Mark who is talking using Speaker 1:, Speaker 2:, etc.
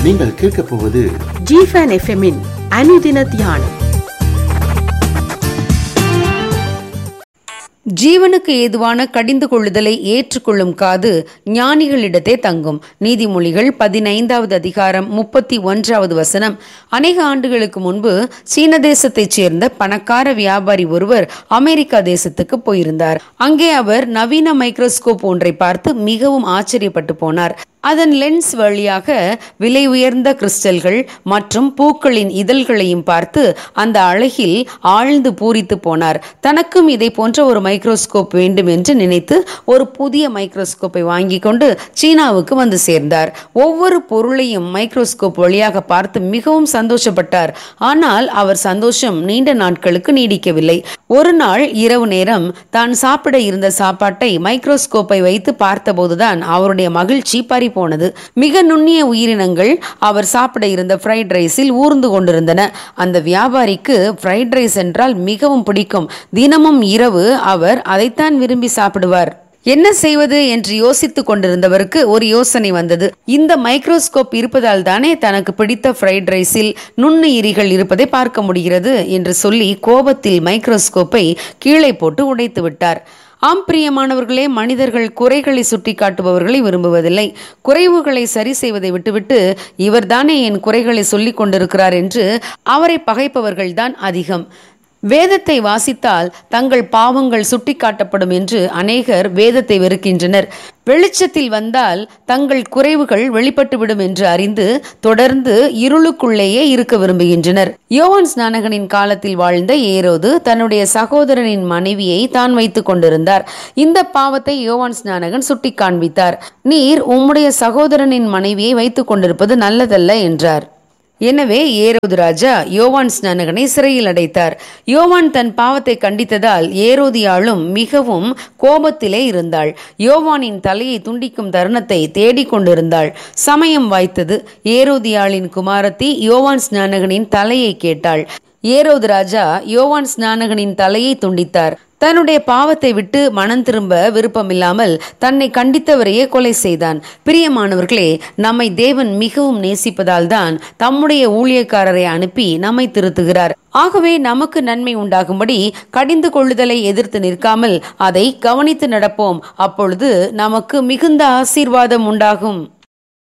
Speaker 1: நீங்கள் கேட்கப் போவது
Speaker 2: ஜிஃபன் எஃப்எம்மின் அனுதின தியானம்
Speaker 3: ஜீவனுக்கு ஏதுவான கடிந்து கொள்ளுதலை ஏற்றுக்கொள்ளும் காது ஞானிகளிடத்தே தங்கும் நீதிமொழிகள் பதினைந்தாவது அதிகாரம் முப்பத்தி ஒன்றாவது வசனம் அநேக ஆண்டுகளுக்கு முன்பு சீன தேசத்தைச் சேர்ந்த பணக்கார வியாபாரி ஒருவர் அமெரிக்கா தேசத்துக்கு போயிருந்தார் அங்கே அவர் நவீன மைக்ரோஸ்கோப் ஒன்றை பார்த்து மிகவும் ஆச்சரியப்பட்டு போனார் அதன் லென்ஸ் வழியாக விலை உயர்ந்த கிறிஸ்டல்கள் மற்றும் பூக்களின் இதழ்களையும் பார்த்து அந்த அழகில் ஆழ்ந்து பூரித்து போனார் தனக்கும் இதை போன்ற ஒரு மைக்ரோஸ்கோப் வேண்டும் என்று நினைத்து ஒரு புதிய மைக்ரோஸ்கோப்பை வாங்கி கொண்டு சீனாவுக்கு வந்து சேர்ந்தார் ஒவ்வொரு பொருளையும் மைக்ரோஸ்கோப் வழியாக பார்த்து மிகவும் சந்தோஷப்பட்டார் ஆனால் அவர் சந்தோஷம் நீண்ட நாட்களுக்கு நீடிக்கவில்லை ஒரு நாள் இரவு நேரம் தான் சாப்பிட இருந்த சாப்பாட்டை மைக்ரோஸ்கோப்பை வைத்து பார்த்தபோதுதான் அவருடைய மகிழ்ச்சி பறி போனது மிக நுண்ணிய உயிரினங்கள் அவர் சாப்பிட இருந்த ஃப்ரைட் ரைஸில் ஊர்ந்து கொண்டிருந்தன அந்த வியாபாரிக்கு ஃப்ரைட் ரைஸ் என்றால் மிகவும் பிடிக்கும் தினமும் இரவு அவர் அதைத்தான் விரும்பி சாப்பிடுவார் என்ன செய்வது என்று யோசித்துக் கொண்டிருந்தவருக்கு ஒரு யோசனை வந்தது இந்த மைக்ரோஸ்கோப் இருப்பதால் தானே தனக்கு பிடித்த ஃப்ரைட் ரைஸில் நுண்ணுயிரிகள் இருப்பதை பார்க்க முடிகிறது என்று சொல்லி கோபத்தில் மைக்ரோஸ்கோப்பை கீழே போட்டு உடைத்து விட்டார் ஆம் பிரியமானவர்களே மனிதர்கள் குறைகளை சுட்டி காட்டுபவர்களை விரும்புவதில்லை குறைவுகளை சரி செய்வதை விட்டுவிட்டு இவர்தானே என் குறைகளை சொல்லிக் கொண்டிருக்கிறார் என்று அவரை பகைப்பவர்கள்தான் அதிகம் வேதத்தை வாசித்தால் தங்கள் பாவங்கள் சுட்டிக்காட்டப்படும் என்று அநேகர் வேதத்தை வெறுக்கின்றனர் வெளிச்சத்தில் வந்தால் தங்கள் குறைவுகள் வெளிப்பட்டுவிடும் என்று அறிந்து தொடர்ந்து இருளுக்குள்ளேயே இருக்க விரும்புகின்றனர் யோவான் ஸ்நானகனின் காலத்தில் வாழ்ந்த ஏரோது தன்னுடைய சகோதரனின் மனைவியை தான் வைத்துக் கொண்டிருந்தார் இந்த பாவத்தை யோவான் ஸ்நானகன் சுட்டி காண்பித்தார் நீர் உம்முடைய சகோதரனின் மனைவியை வைத்துக் கொண்டிருப்பது நல்லதல்ல என்றார் எனவே ஏரோது ராஜா யோவான் ஸ்நானகனை சிறையில் அடைத்தார் யோவான் தன் பாவத்தை கண்டித்ததால் ஏரோதியாளும் மிகவும் கோபத்திலே இருந்தாள் யோவானின் தலையை துண்டிக்கும் தருணத்தை தேடிக் கொண்டிருந்தாள் சமயம் வாய்த்தது ஏரோதியாளின் குமாரத்தி யோவான் ஸ்நானகனின் தலையை கேட்டாள் ஏரோது ராஜா யோவான் ஸ்நானகனின் தலையை துண்டித்தார் தன்னுடைய பாவத்தை விட்டு மனம் திரும்ப விருப்பமில்லாமல் தன்னை கண்டித்தவரையே கொலை செய்தான் பிரியமானவர்களே நம்மை தேவன் மிகவும் நேசிப்பதால் தான் தம்முடைய ஊழியக்காரரை அனுப்பி நம்மை திருத்துகிறார் ஆகவே நமக்கு நன்மை உண்டாகும்படி கடிந்து கொள்ளுதலை எதிர்த்து நிற்காமல் அதை கவனித்து நடப்போம் அப்பொழுது நமக்கு மிகுந்த ஆசீர்வாதம் உண்டாகும்